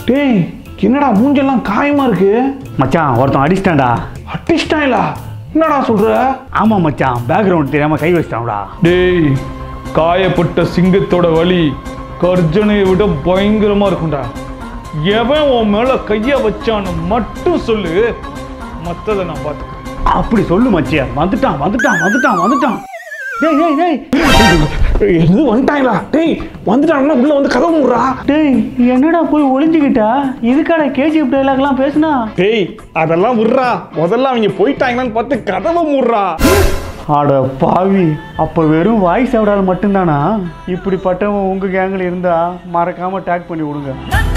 டேய் என்னடா மூஞ்செல்லாம் காயமா இருக்கு மச்சான் ஒருத்தன் அடிச்சிட்டான்டா அட்டிஸ்டாயிலா என்னடா சொல்ற ஆமா மச்சான் பேக்ரவுண்ட் தெரியாம கை வச்சிட்டான்டா டேய் காயப்பட்ட சிங்கத்தோட வலி கர்ஜனையை விட பயங்கரமா இருக்கும்டா எவன் உன் மேல கைய வச்சான்னு மட்டும் சொல்லு மத்ததை நான் பார்த்துக்கிறேன் அப்படி சொல்லு மச்சியா வந்துட்டான் வந்துட்டான் வந்துட்டான் வந்துட்டான் டேய் டேய் டேய் எது வந்துட்டாங்களா டேய் வந்துட்டாங்கன்னா உள்ள வந்து கதவு மூடுறா டேய் என்னடா போய் ஒளிஞ்சுக்கிட்டா இதுக்கான கேஜிஎஃப் டைலாக்லாம் பேசுனா டேய் அதெல்லாம் விடுறா முதல்ல அவங்க போயிட்டாங்களான்னு பார்த்து கதவை மூடுறா அட பாவி அப்ப வெறும் வாய்ஸ் அவடால் மட்டும்தானா இப்படிப்பட்டவன் உங்க கேங்கில் இருந்தா மறக்காம டேக் பண்ணி விடுங்க